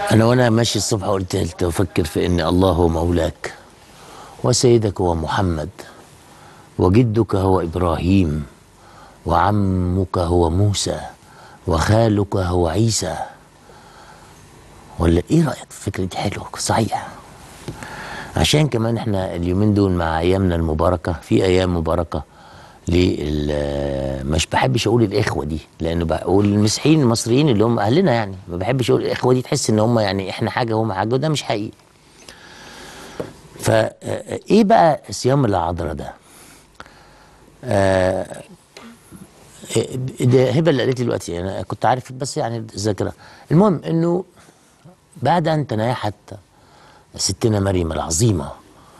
أنا وأنا ماشي الصبح قلت قلت أفكر في إن الله هو مولاك وسيدك هو محمد وجدك هو إبراهيم وعمك هو موسى وخالك هو عيسى ولا إيه رأيك في الفكرة دي حلوة صحيح عشان كمان احنا اليومين دول مع أيامنا المباركة في أيام مباركة لل مش بحبش اقول الاخوه دي لانه بقول المسيحيين المصريين اللي هم اهلنا يعني ما بحبش اقول الاخوه دي تحس ان هم يعني احنا حاجه وهم حاجه وده مش حقيقي فا ايه بقى صيام العذراء ده آه ده هبه اللي قالت لي دلوقتي انا كنت عارف بس يعني الذاكره المهم انه بعد ان تنايحت ستنا مريم العظيمه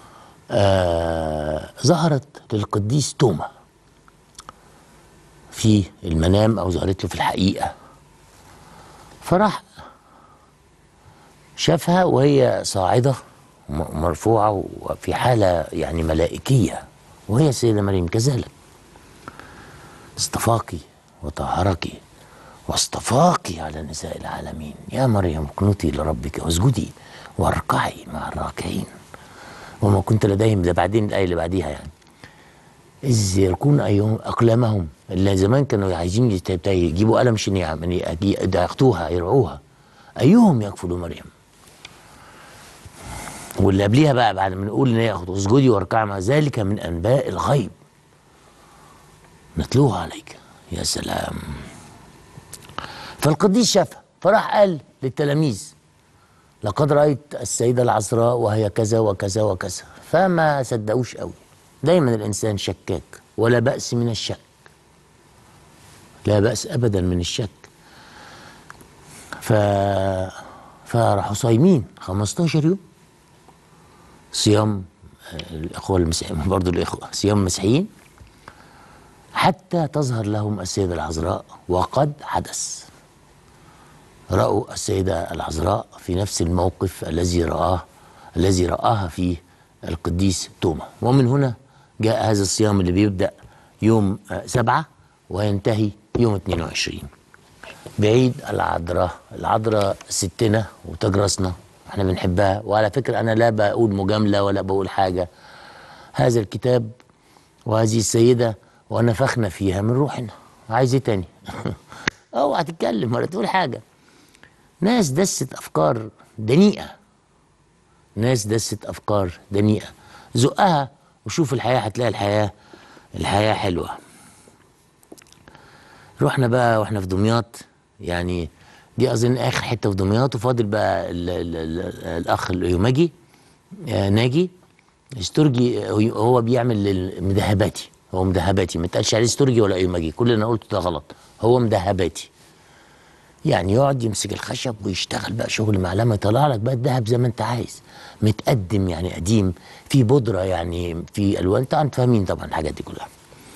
آه ظهرت للقديس توما في المنام او ظهرت له في الحقيقه فراح شافها وهي صاعده مرفوعه وفي حاله يعني ملائكيه وهي السيده مريم كذلك اصطفاكي وطهرك واصطفاكي على نساء العالمين يا مريم اقنتي لربك واسجدي واركعي مع الراكعين وما كنت لديهم ده بعدين الايه اللي بعديها يعني إذ يركون أيهم أقلامهم اللي زمان كانوا عايزين يجيبوا قلم عشان ياخدوها يرعوها أيهم يكفل مريم واللي قبليها بقى بعد ما نقول ان هي اسجدي واركعي مع ذلك من انباء الغيب نتلوها عليك يا سلام فالقديس شافها فراح قال للتلاميذ لقد رايت السيده العذراء وهي كذا وكذا وكذا فما صدقوش قوي دايما الانسان شكاك ولا باس من الشك لا باس ابدا من الشك ف فراحوا صايمين 15 يوم صيام الاخوه المسيحيين برضه الاخوه صيام مسيحيين حتى تظهر لهم السيده العذراء وقد حدث راوا السيده العذراء في نفس الموقف الذي راه الذي راها فيه القديس توما ومن هنا جاء هذا الصيام اللي بيبدأ يوم سبعة وينتهي يوم 22 بعيد العذراء العذراء ستنا وتاج راسنا احنا بنحبها وعلى فكرة أنا لا بقول مجاملة ولا بقول حاجة هذا الكتاب وهذه السيدة ونفخنا فيها من روحنا عايز ايه تاني اوعى تتكلم ولا تقول حاجة ناس دست أفكار دنيئة ناس دست أفكار دنيئة زقها وشوف الحياة هتلاقي الحياة الحياة حلوة رحنا بقى واحنا في دمياط يعني دي أظن آخر حتة في دمياط وفاضل بقى ال ال ال الأخ اليومجي آه ناجي استرجي هو بيعمل المدهباتي هو مدهباتي ما تقالش عليه استرجي ولا ايومجي كل اللي انا قلته ده غلط هو مدهباتي يعني يقعد يمسك الخشب ويشتغل بقى شغل معلمه يطلع لك بقى الذهب زي ما انت عايز متقدم يعني قديم في بودره يعني في الوان انتوا فاهمين طبعا الحاجات دي كلها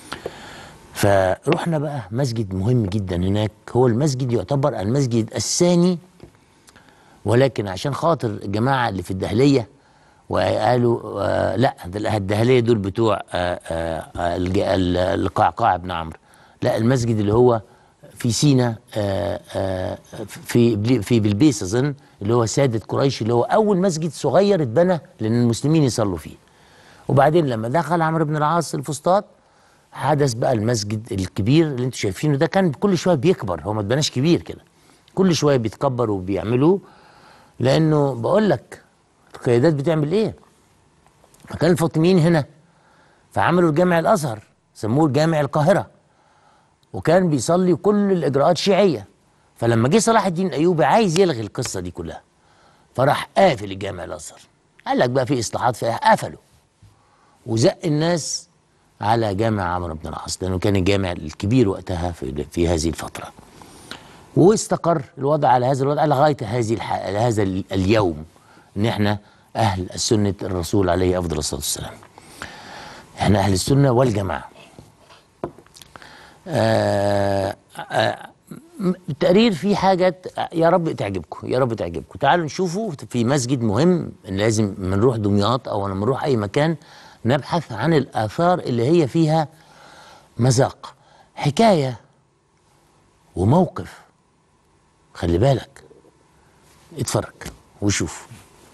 فرحنا بقى مسجد مهم جدا هناك هو المسجد يعتبر المسجد الثاني ولكن عشان خاطر الجماعه اللي في الدهليه وقالوا آه لا ده الدهليه دول بتوع آه آه القعقاع بن عمرو لا المسجد اللي هو في سينا آآ آآ في في بلبيس اظن اللي هو ساده قريش اللي هو اول مسجد صغير اتبنى لان المسلمين يصلوا فيه. وبعدين لما دخل عمرو بن العاص الفسطاط حدث بقى المسجد الكبير اللي انتم شايفينه ده كان كل شويه بيكبر هو ما اتبناش كبير كده. كل شويه بيتكبر وبيعملوه لانه بقول لك القيادات بتعمل ايه؟ كان الفاطميين هنا فعملوا الجامع الازهر سموه الجامع القاهره وكان بيصلي كل الاجراءات شيعيه فلما جه صلاح الدين الايوبي عايز يلغي القصه دي كلها فراح قافل الجامع الازهر قال لك بقى في اصلاحات فيها قفلوا وزق الناس على جامع عمرو بن العاص لانه كان الجامع الكبير وقتها في, في هذه الفتره واستقر الوضع على هذا الوضع لغايه هذه الح... هذا اليوم ان احنا اهل السنه الرسول عليه افضل الصلاه والسلام احنا اهل السنه والجماعه آه آه التقرير فيه حاجات يا رب تعجبكم يا رب تعجبكم تعالوا نشوفوا في مسجد مهم لازم نروح دمياط او لما نروح اي مكان نبحث عن الاثار اللي هي فيها مذاق حكايه وموقف خلي بالك اتفرج وشوف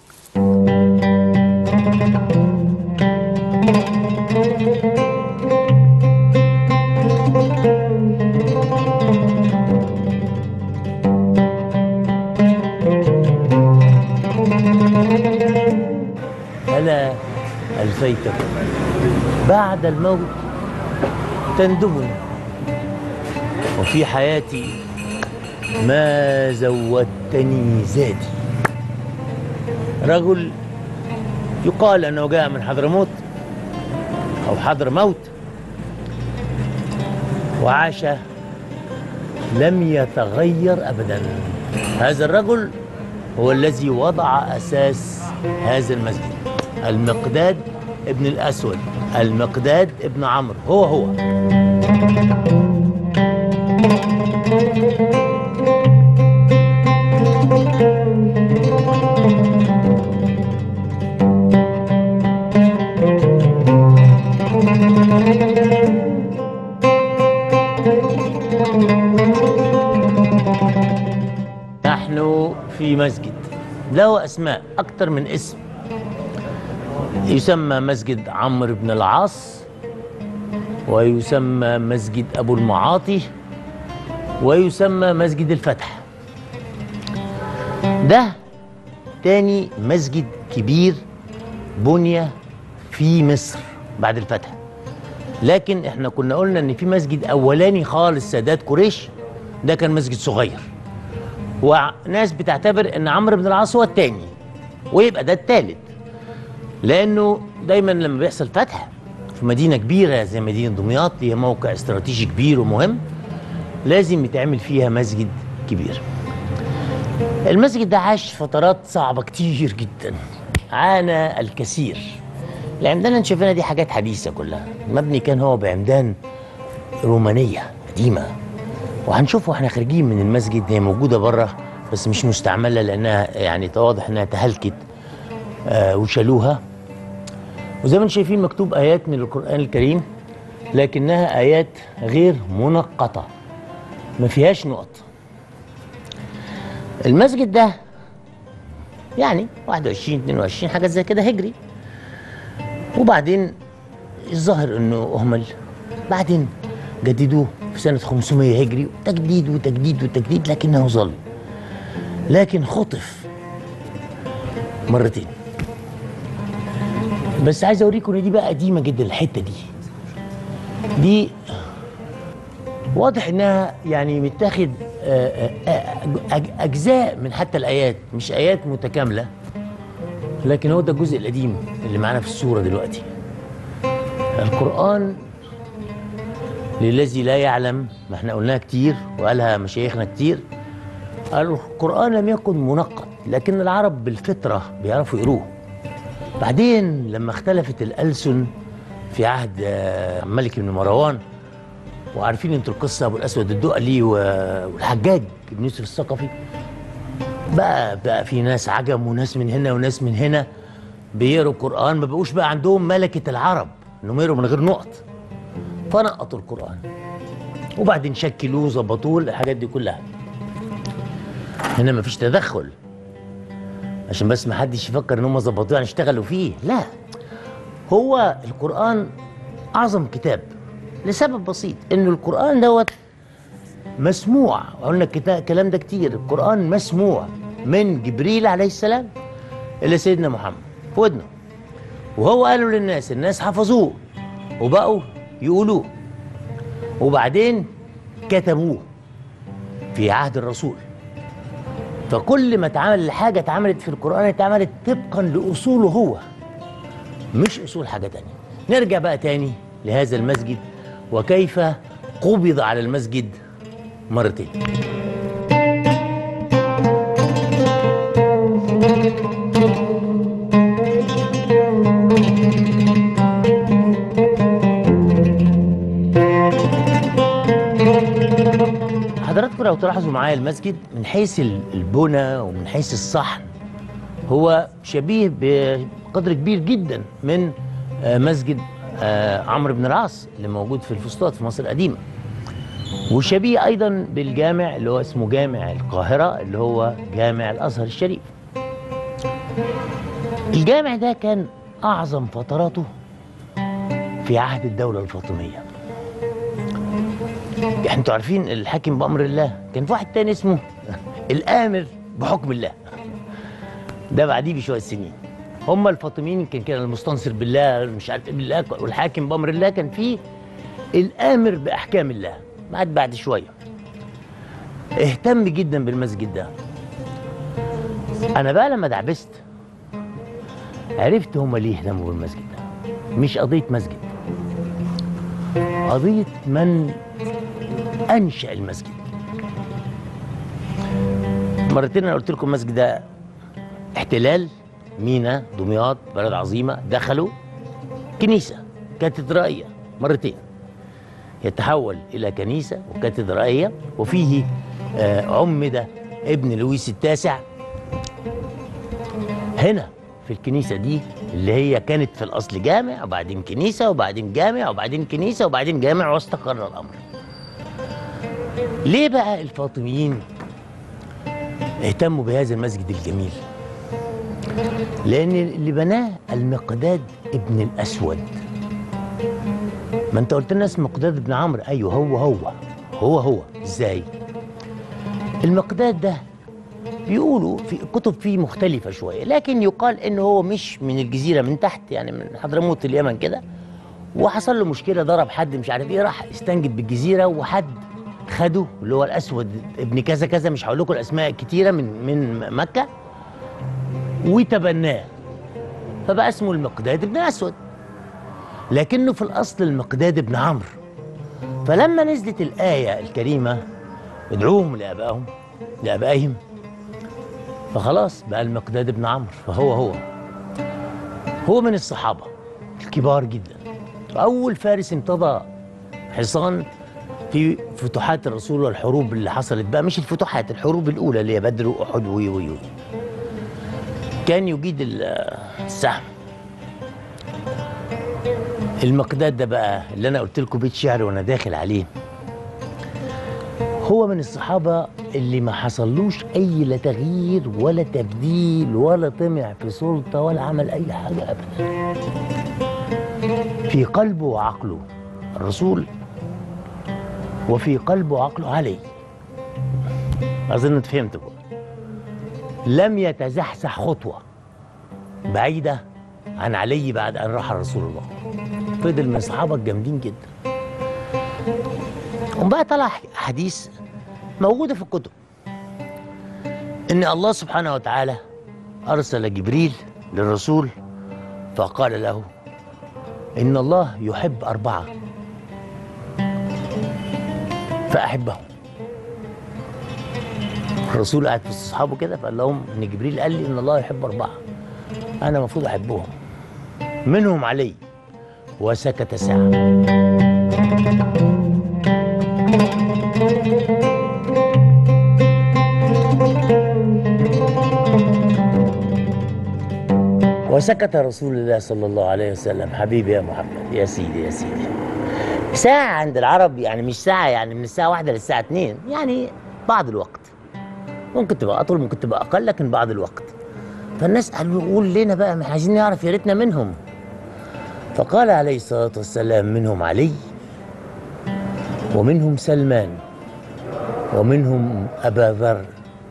ألا ألفيتكم بعد الموت تندبني وفي حياتي ما زودتني زادي رجل يقال أنه جاء من حضرموت أو حضر موت وعاش لم يتغير أبدا هذا الرجل هو الذي وضع أساس هذا المسجد المقداد ابن الأسود المقداد ابن عمرو هو هو نحن في مسجد له أسماء أكثر من اسم يسمى مسجد عمرو بن العاص ويسمى مسجد أبو المعاطي ويسمى مسجد الفتح ده تاني مسجد كبير بني في مصر بعد الفتح لكن احنا كنا قلنا ان في مسجد اولاني خالص سادات قريش ده كان مسجد صغير وناس بتعتبر ان عمرو بن العاص هو التاني ويبقى ده التالت لانه دايما لما بيحصل فتح في مدينه كبيره زي مدينه دمياط هي موقع استراتيجي كبير ومهم لازم يتعمل فيها مسجد كبير المسجد ده عاش فترات صعبه كتير جدا عانى الكثير اللي عندنا شايفينها دي حاجات حديثه كلها المبني كان هو بعمدان رومانيه قديمه وهنشوف واحنا خارجين من المسجد هي موجوده بره بس مش مستعمله لانها يعني واضح انها تهلكت آه وشالوها وزي ما انتم شايفين مكتوب ايات من القران الكريم لكنها ايات غير منقطه ما فيهاش نقط المسجد ده يعني 21 22 حاجه زي كده هجري وبعدين الظاهر انه اهمل بعدين جددوه في سنه 500 هجري تجديد وتجديد وتجديد لكنه ظل لكن خطف مرتين بس عايز اوريكم ان دي بقى قديمه جدا الحته دي دي واضح انها يعني متاخد آه، آه، أج- اجزاء من حتى الايات مش ايات متكامله لكن هو ده الجزء القديم اللي معانا في الصوره دلوقتي القران للذي لا يعلم ما احنا قلناها كتير وقالها مشايخنا كتير قالوا القرآن لم يكن منقط لكن العرب بالفطرة بيعرفوا يقروه بعدين لما اختلفت الألسن في عهد آه، الملك بن مروان وعارفين انتوا القصة أبو الأسود الدؤلي و- والحجاج بن يوسف الثقفي بقى بقى في ناس عجم وناس من هنا وناس من هنا بيقروا القرآن ما بقوش بقى عندهم ملكة العرب انهم يقروا من غير نقط فنقطوا القرآن وبعدين شكلوه ظبطوه الحاجات دي كلها هنا مفيش تدخل عشان بس ما حدش يفكر ان هم ظبطوه يعني اشتغلوا فيه لا هو القرآن أعظم كتاب لسبب بسيط إن القرآن دوت مسموع قلنا الكتا- الكلام ده كتير القرآن مسموع من جبريل عليه السلام إلى سيدنا محمد في ودنه وهو قاله للناس الناس حفظوه وبقوا يقولوه وبعدين كتبوه في عهد الرسول فكل ما اتعمل حاجة اتعملت في القرآن اتعملت طبقا لأصوله هو مش أصول حاجة تانية نرجع بقى تاني لهذا المسجد وكيف قبض على المسجد مرتين حضراتكم لو تلاحظوا معايا المسجد من حيث ال- البنى ومن حيث الصحن هو شبيه بقدر كبير جدا من آه، مسجد آه، عمرو بن العاص اللي موجود في الفسطاط في مصر القديمه وشبيه ايضا بالجامع اللي هو اسمه جامع القاهره اللي هو جامع الازهر الشريف الجامع ده كان اعظم فتراته في عهد الدوله الفاطميه يعني انتوا عارفين الحاكم بامر الله كان في واحد تاني اسمه الامر بحكم الله ده بعديه بشويه سنين هم الفاطميين كان كده المستنصر بالله مش عارف ايه بالله والحاكم بامر الله كان فيه الامر باحكام الله بعد بعد شويه اهتم جدا بالمسجد ده انا بقى لما دعبست عرفت هم ليه اهتموا بالمسجد ده مش قضيه مسجد قضيه من انشا المسجد مرتين انا قلت لكم المسجد ده احتلال مينا دمياط بلد عظيمه دخلوا كنيسه كاتدرائيه مرتين يتحول الى كنيسه وكاتدرائيه وفيه آه، عمده ابن لويس التاسع هنا في الكنيسه دي اللي هي كانت في الاصل جامع وبعدين كنيسه وبعدين جامع وبعدين كنيسه وبعدين جامع واستقر الامر. ليه بقى الفاطميين اهتموا بهذا المسجد الجميل؟ لان اللي بناه المقداد ابن الاسود. ما انت قلت لنا اسم مقداد بن عمرو ايوه هو هو هو هو ازاي؟ المقداد ده بيقولوا في الكتب فيه مختلفة شوية لكن يقال انه هو مش من الجزيرة من تحت يعني من حضرموت اليمن كده وحصل له مشكلة ضرب حد مش عارف ايه راح استنجد بالجزيرة وحد خده اللي هو الاسود ابن كذا كذا مش هقول لكم الاسماء كتيرة من من مكة وتبناه فبقى اسمه المقداد بن اسود لكنه في الاصل المقداد بن عمرو فلما نزلت الآية الكريمة ادعوهم لآبائهم لآبائهم فخلاص بقى المقداد بن عمرو فهو هو هو من الصحابة الكبار جدا أول فارس امتضى حصان في فتوحات الرسول والحروب اللي حصلت بقى مش الفتوحات الحروب الأولى اللي هي بدر وأحد وي وي وي. كان يجيد ال- السهم المقداد ده بقى اللي أنا قلت لكم بيت شعر وأنا داخل عليه هو من الصحابة اللي ما حصلوش أي لا تغيير ولا تبديل ولا طمع في سلطة ولا عمل أي حاجة أبدا في قلبه وعقله الرسول وفي قلبه وعقله علي أظن أنت فهمت بقى. لم يتزحزح خطوة بعيدة عن علي بعد أن رحل رسول الله فضل من الصحابة الجامدين جدا وبقى طلع حديث موجودة في الكتب إن الله سبحانه وتعالى أرسل جبريل للرسول فقال له إن الله يحب أربعة فأحبهم الرسول قاعد في أصحابه كده فقال لهم إن جبريل قال لي إن الله يحب أربعة أنا المفروض أحبهم منهم علي وسكت ساعة وسكت رسول الله صلى الله عليه وسلم حبيبي يا محمد يا سيدي يا سيدي ساعة عند العرب يعني مش ساعة يعني من الساعة واحدة للساعة اتنين يعني بعض الوقت ممكن تبقى أطول ممكن تبقى أقل لكن بعض الوقت فالناس قالوا قول لنا بقى ما إحنا عايزين نعرف يا ريتنا منهم فقال عليه الصلاة والسلام منهم علي ومنهم سلمان ومنهم أبا ذر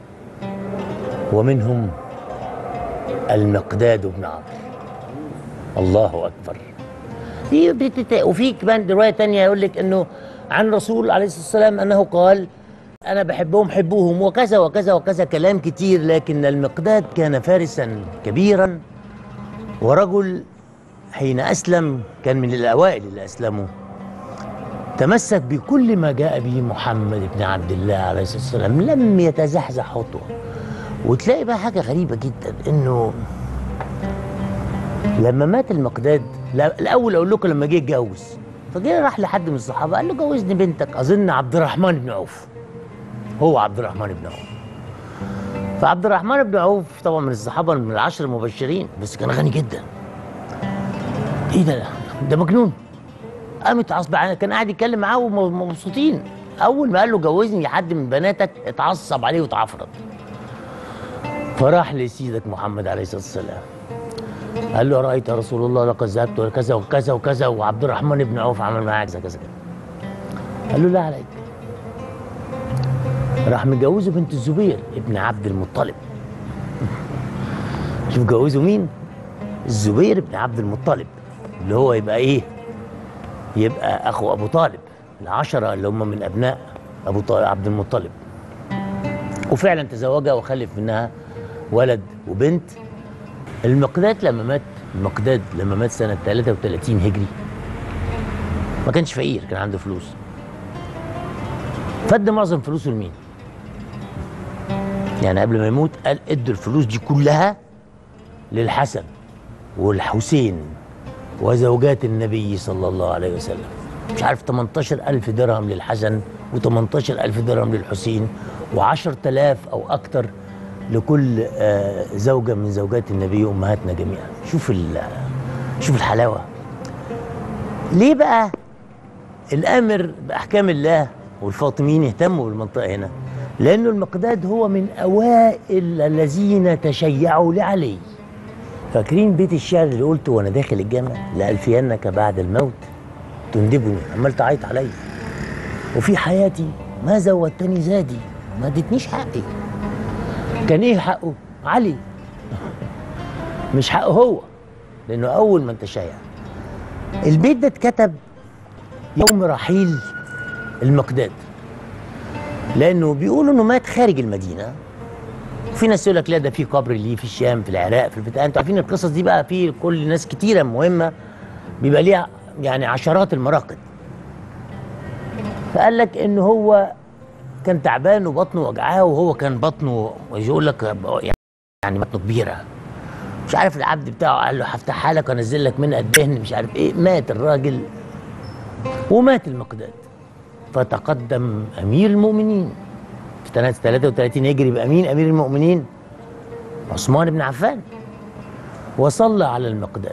ومنهم المقداد بن عمرو الله أكبر دي بتت... وفي كمان رواية تانية يقول لك أنه عن الرسول عليه الصلاة والسلام أنه قال أنا بحبهم حبوهم وكذا وكذا وكذا كلام كتير لكن المقداد كان فارسا كبيرا ورجل حين أسلم كان من الأوائل اللي أسلموا تمسك بكل ما جاء به محمد بن عبد الله عليه الصلاة والسلام لم يتزحزح خطوة وتلاقي بقى حاجة غريبة جدا إنه لما مات المقداد لا الأول أقول لكم لما جه يتجوز فجه راح لحد من الصحابة قال له جوزني بنتك أظن عبد الرحمن بن عوف هو عبد الرحمن بن عوف فعبد الرحمن بن عوف طبعا من الصحابة من العشر المبشرين بس كان غني جدا ايه ده ده مجنون قامت غصب عنها كان قاعد يتكلم معاه ومبسوطين اول ما قال له جوزني حد من بناتك اتعصب عليه واتعفرت فراح لسيدك محمد عليه الصلاه والسلام قال له رايت يا رسول الله لقد ذهبت وكذا وكذا وكذا وعبد الرحمن بن عوف عمل معاك كذا كذا قال له لا عليك راح متجوزه بنت الزبير ابن عبد المطلب شوف جوزه مين الزبير بن عبد المطلب اللي هو يبقى ايه يبقى اخو ابو طالب العشرة اللي هم من ابناء ابو طالب عبد المطلب وفعلا تزوجها وخلف منها ولد وبنت المقداد لما مات المقداد لما مات سنة 33 هجري ما كانش فقير كان عنده فلوس فد معظم فلوسه لمين؟ يعني قبل ما يموت قال ادوا الفلوس دي كلها للحسن والحسين وزوجات النبي صلى الله عليه وسلم مش عارف 18 ألف درهم للحسن و18 ألف درهم للحسين و10000 أو أكتر لكل آه، زوجة من زوجات النبي أمهاتنا جميعا شوف ال- شوف الحلاوة ليه بقى الامر باحكام الله والفاطميين يهتموا بالمنطقه هنا لانه المقداد هو من اوائل الذين تشيعوا لعلي فاكرين بيت الشعر اللي قلته وانا داخل الجامع لالفينك بعد الموت تندبني عمال تعيط عليا وفي حياتي ما زودتني زادي ما ادتنيش حقي كان ايه حقه علي مش حقه هو لانه اول من تشيع البيت ده اتكتب يوم رحيل المقداد لانه بيقولوا انه مات خارج المدينه في ناس يقول لك لا ده في قبر ليه في الشام في العراق في البتاع انتوا عارفين القصص دي بقى في كل ناس كتيره مهمه بيبقى ليها يعني عشرات المراقد فقال لك ان هو كان تعبان وبطنه وجعاه وهو كان بطنه يقول لك يعني بطنه كبيره مش عارف العبد بتاعه قال له هفتحها لك وانزل لك منها الدهن مش عارف ايه مات الراجل ومات المقداد فتقدم امير المؤمنين في سنه 33 هجري يبقى مين امير المؤمنين؟ عثمان بن عفان وصلى على المقداد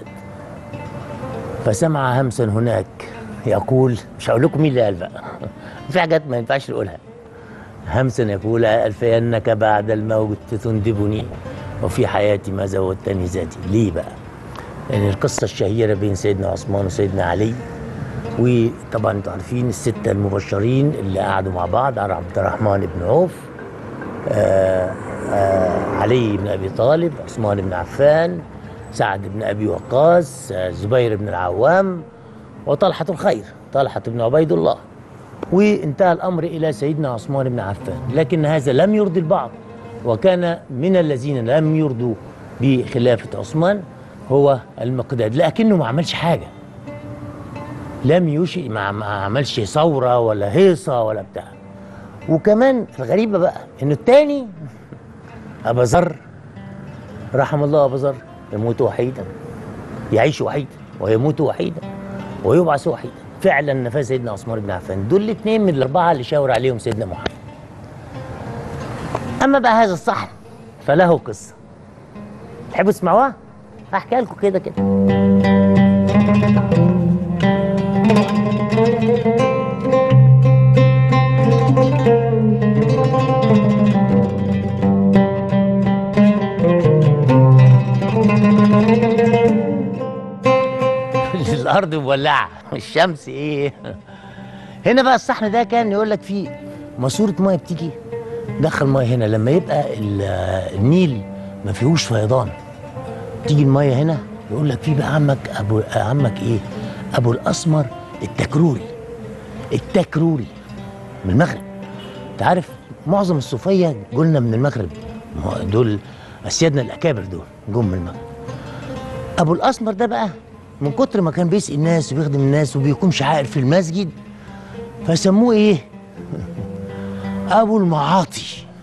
فسمع همسا هناك يقول مش هقول لكم مين اللي قال بقى في حاجات ما ينفعش نقولها همسا يقول ألفينك بعد الموت تندبني وفي حياتي ما زودتني ذاتي ليه بقى؟ لأن القصة الشهيرة بين سيدنا عثمان وسيدنا علي وطبعا انتوا عارفين الستة المبشرين اللي قعدوا مع بعض على عبد الرحمن بن عوف آآ آآ علي بن أبي طالب عثمان بن عفان سعد بن أبي وقاص آه، زبير بن العوام وطلحة الخير طلحة بن عبيد الله وانتهى الأمر إلى سيدنا عثمان بن عفان لكن هذا لم يرضي البعض وكان من الذين لم يرضوا بخلافة عثمان هو المقداد لكنه ما عملش حاجة لم يشئ ما, ما عملش ثورة ولا هيصة ولا بتاع وكمان الغريبة بقى إنه التاني أبا ذر رحم الله أبا ذر يموت وحيدا يعيش وحيدا ويموت وحيدا ويبعث وحيدا فعلا نفى سيدنا عثمان بن عفان دول الاثنين من الأربعة اللي شاور عليهم سيدنا محمد أما بقى هذا الصحن فله قصة تحبوا تسمعوها؟ هحكيها لكم كده كده الارض مولعه الشمس ايه هنا بقى الصحن ده كان يقول لك فيه ماسوره ميه بتيجي دخل ميه هنا لما يبقى ال- النيل ما فيهوش فيضان تيجي الميه هنا يقول لك في بقى عمك ابو عمك ايه ابو الاسمر التكروري التكروري من المغرب انت عارف معظم الصوفيه قلنا من المغرب ما هو دول اسيادنا الاكابر دول جم من المغرب ابو الاسمر ده بقى من كتر ما كان بيسقي الناس وبيخدم الناس وبيكون شعائر في المسجد فسموه ايه ابو المعاطي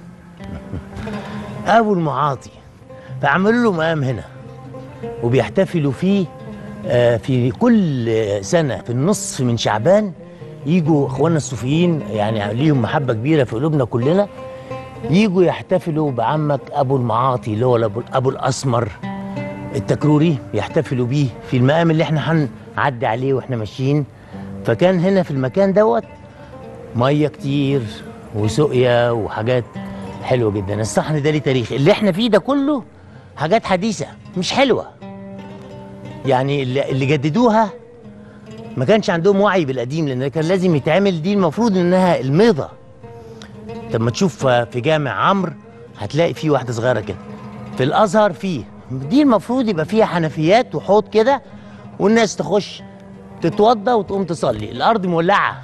ابو المعاطي فعملوا له مقام هنا وبيحتفلوا فيه آه، في كل سنه في النصف من شعبان يجوا اخواننا الصوفيين يعني ليهم محبه كبيره في قلوبنا كلنا يجوا يحتفلوا بعمك ابو المعاطي اللي هو ابو ابو الاسمر التكروري يحتفلوا بيه في المقام اللي احنا هنعدي عليه واحنا ماشيين فكان هنا في المكان دوت ميه كتير وسقيا وحاجات حلوه جدا الصحن ده ليه تاريخ اللي احنا فيه ده كله حاجات حديثه مش حلوه يعني اللي, اللي جددوها ما كانش عندهم وعي بالقديم لان كان لازم يتعمل دي المفروض انها الميضه طب ما تشوف في جامع عمرو هتلاقي فيه واحده صغيره كده في الازهر فيه دي المفروض يبقى فيها حنفيات وحوض كده والناس تخش تتوضى وتقوم تصلي الارض مولعه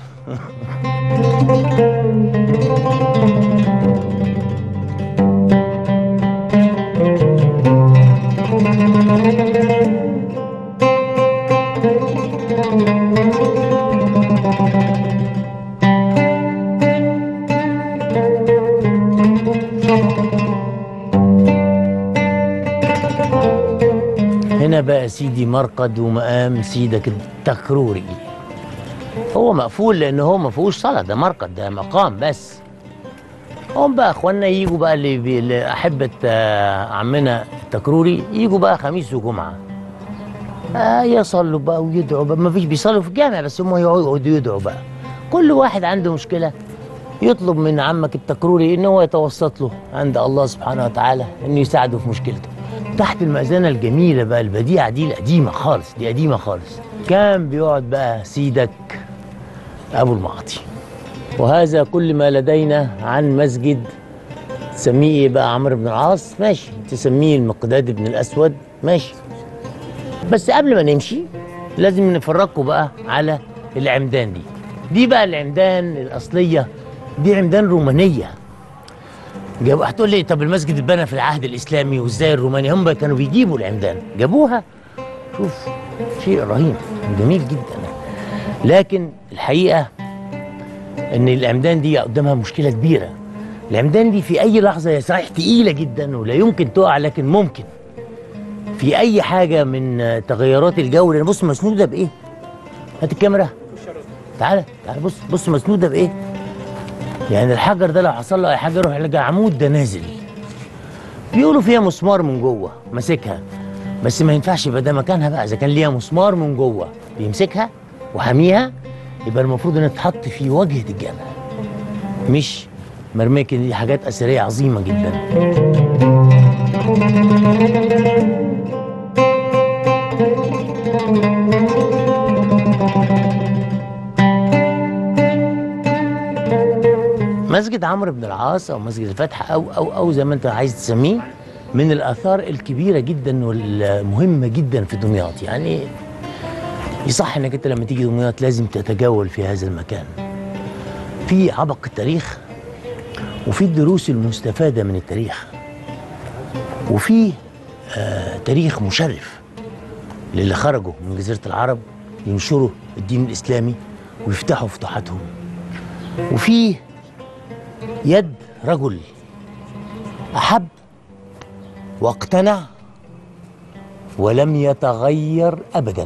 هنا بقى سيدي مرقد ومقام سيدك التكروري هو مقفول لان هو ما فيهوش صلاه ده مرقد ده مقام بس هم بقى اخواننا يجوا بقى اللي, بي... اللي احبه آه، عمنا التكروري يجوا بقى خميس وجمعه آه يصلوا بقى ويدعوا بقى ما فيش بيصلوا في الجامع بس هم يقعدوا يدعوا بقى كل واحد عنده مشكله يطلب من عمك التكروري ان هو يتوسط له عند الله سبحانه وتعالى انه يساعده في مشكلته تحت المأذنة الجميلة بقى البديعة دي القديمة خالص دي قديمة خالص كان بيقعد بقى سيدك أبو المعاطي وهذا كل ما لدينا عن مسجد تسميه ايه بقى عمرو بن العاص ماشي تسميه المقداد بن الأسود ماشي بس قبل ما نمشي لازم نفرجكم بقى على العمدان دي دي بقى العمدان الأصلية دي عمدان رومانية جابوا هتقول لي طب المسجد اتبنى في العهد الاسلامي وازاي الروماني هم كانوا بيجيبوا العمدان جابوها شوف شيء رهيب جميل جدا لكن الحقيقه ان العمدان دي قدامها مشكله كبيره العمدان دي في اي لحظه هي صحيح تقيله جدا ولا يمكن تقع لكن ممكن في اي حاجه من تغيرات الجو لان بص مسنوده بايه هات الكاميرا تعالى تعالى بص بص مسنوده بايه يعني الحجر ده لو حصل له اي حاجه يروح يلاقي عمود ده نازل بيقولوا فيها مسمار من جوه ماسكها بس ما ينفعش يبقى ده مكانها بقى اذا كان ليها مسمار من جوه بيمسكها وحاميها يبقى المفروض انها تتحط في واجهه الجامع مش مرميه كده دي حاجات اثريه عظيمه جدا مسجد عمرو بن العاص او مسجد الفتح او او او زي ما انت عايز تسميه من الاثار الكبيره جدا والمهمه جدا في دمياط يعني يصح انك انت لما تيجي دمياط لازم تتجول في هذا المكان في عبق التاريخ وفي الدروس المستفاده من التاريخ وفي آه تاريخ مشرف للي خرجوا من جزيره العرب ينشروا الدين الاسلامي ويفتحوا فتوحاتهم وفي يد رجل احب واقتنع ولم يتغير ابدا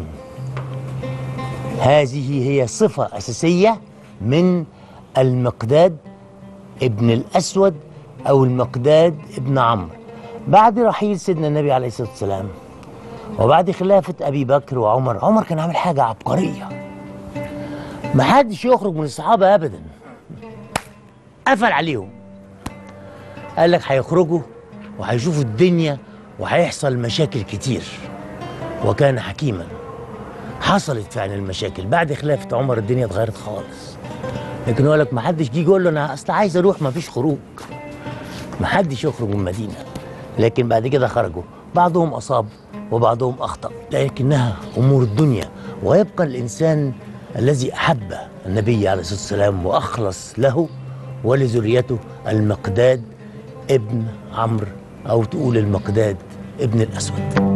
هذه هي صفه اساسيه من المقداد ابن الاسود او المقداد ابن عمرو بعد رحيل سيدنا النبي عليه الصلاه والسلام وبعد خلافه ابي بكر وعمر عمر كان عامل حاجه عبقريه ما حدش يخرج من الصحابه ابدا قفل عليهم قال لك هيخرجوا وهيشوفوا الدنيا وهيحصل مشاكل كتير وكان حكيما حصلت فعلا المشاكل بعد خلافة عمر الدنيا اتغيرت خالص لكن هو لك ما حدش جه يقول له انا اصل عايز اروح ما فيش خروج ما حدش يخرج من المدينه لكن بعد كده خرجوا بعضهم اصاب وبعضهم اخطا لكنها امور الدنيا ويبقى الانسان الذي احب النبي عليه الصلاه والسلام واخلص له ولذريته المقداد ابن عمرو او تقول المقداد ابن الاسود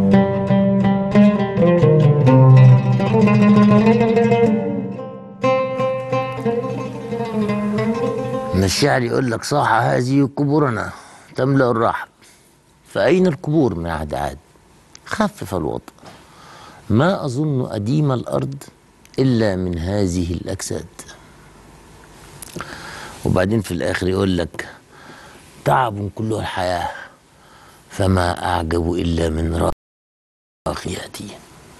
من الشعر يقول لك صاح هذه قبورنا تملا الرحب فاين القبور من عهد عاد خفف الوطء ما اظن اديم الارض الا من هذه الاجساد وبعدين في الاخر يقول لك تعب كله الحياه فما اعجب الا من راخياتي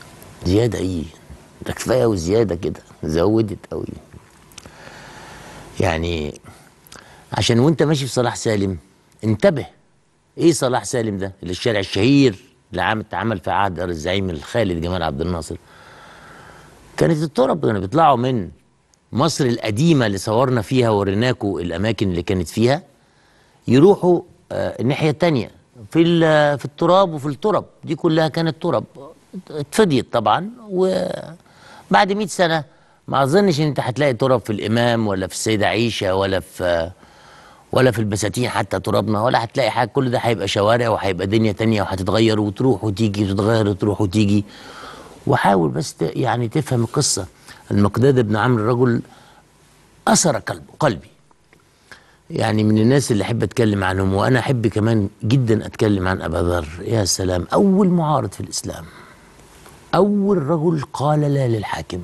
زياده ايه ده كفايه وزياده كده زودت قوي يعني عشان وانت ماشي في صلاح سالم انتبه ايه صلاح سالم ده اللي الشارع الشهير اللي عام اتعمل في عهد الزعيم الخالد جمال عبد الناصر كانت التراب كانوا بيطلعوا من مصر القديمه اللي صورنا فيها وريناكم الاماكن اللي كانت فيها يروحوا آه، الناحيه التانية في ال- في التراب وفي التراب دي كلها كانت تراب اتفضيت طبعا وبعد 100 سنه ما اظنش ان انت هتلاقي تراب في الامام ولا في السيده عيشه ولا في ولا في البساتين حتى ترابنا ولا هتلاقي حاجه كل ده هيبقى شوارع وهيبقى دنيا تانية وهتتغير وتروح وتيجي وتتغير وتروح وتيجي وحاول بس ت- يعني تفهم القصه المقداد بن عمرو رجل اثر قلبه قلبي يعني من الناس اللي احب اتكلم عنهم وانا احب كمان جدا اتكلم عن ابا ذر يا سلام اول معارض في الاسلام اول رجل قال لا للحاكم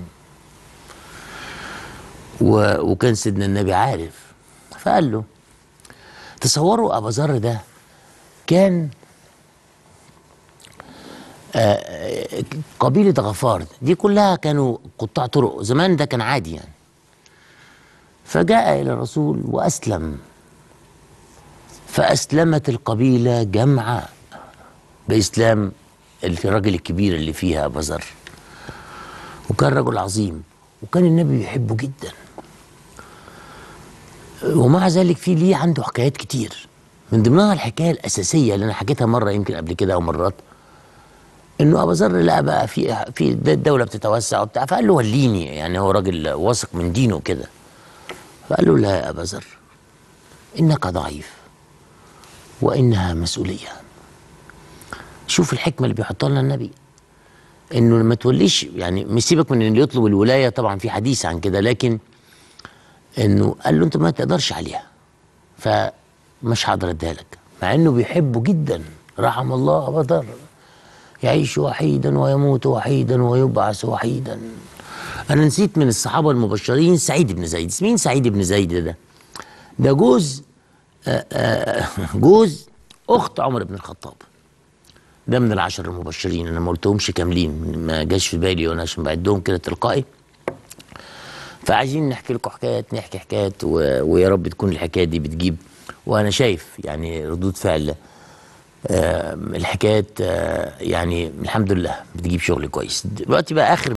و... وكان سيدنا النبي عارف فقال له تصوروا ابا ذر ده كان آه، قبيلة غفار دي كلها كانوا قطاع طرق زمان ده كان عادي يعني فجاء إلى الرسول وأسلم فأسلمت القبيلة جمعاء بإسلام الراجل الكبير اللي فيها أبا ذر وكان رجل عظيم وكان النبي بيحبه جدا ومع ذلك في ليه عنده حكايات كتير من ضمنها الحكايه الاساسيه اللي انا حكيتها مره يمكن قبل كده او مرات انه ابو ذر لقى بقى في في الدوله بتتوسع وبتاع فقال له وليني يعني هو راجل واثق من دينه كده فقال له لا يا ابا ذر انك ضعيف وانها مسؤوليه شوف الحكمه اللي بيحطها لنا النبي انه لما توليش يعني مش سيبك من اللي يطلب الولايه طبعا في حديث عن كده لكن انه قال له انت ما تقدرش عليها فمش هقدر اديها لك مع انه بيحبه جدا رحم الله ابا ذر يعيش وحيدا ويموت وحيدا ويبعث وحيدا انا نسيت من الصحابه المبشرين سعيد بن زيد مين سعيد بن زيد ده ده جوز آآ آآ جوز اخت عمر بن الخطاب ده من العشر المبشرين انا ما قلتهمش كاملين ما جاش في بالي وانا عشان بعدهم كده تلقائي فعايزين نحكي لكم حكايات نحكي حكايات و... ويا رب تكون الحكايه دي بتجيب وانا شايف يعني ردود فعل آه الحكايات آه يعني الحمد لله بتجيب شغل كويس دلوقتي بقى اخر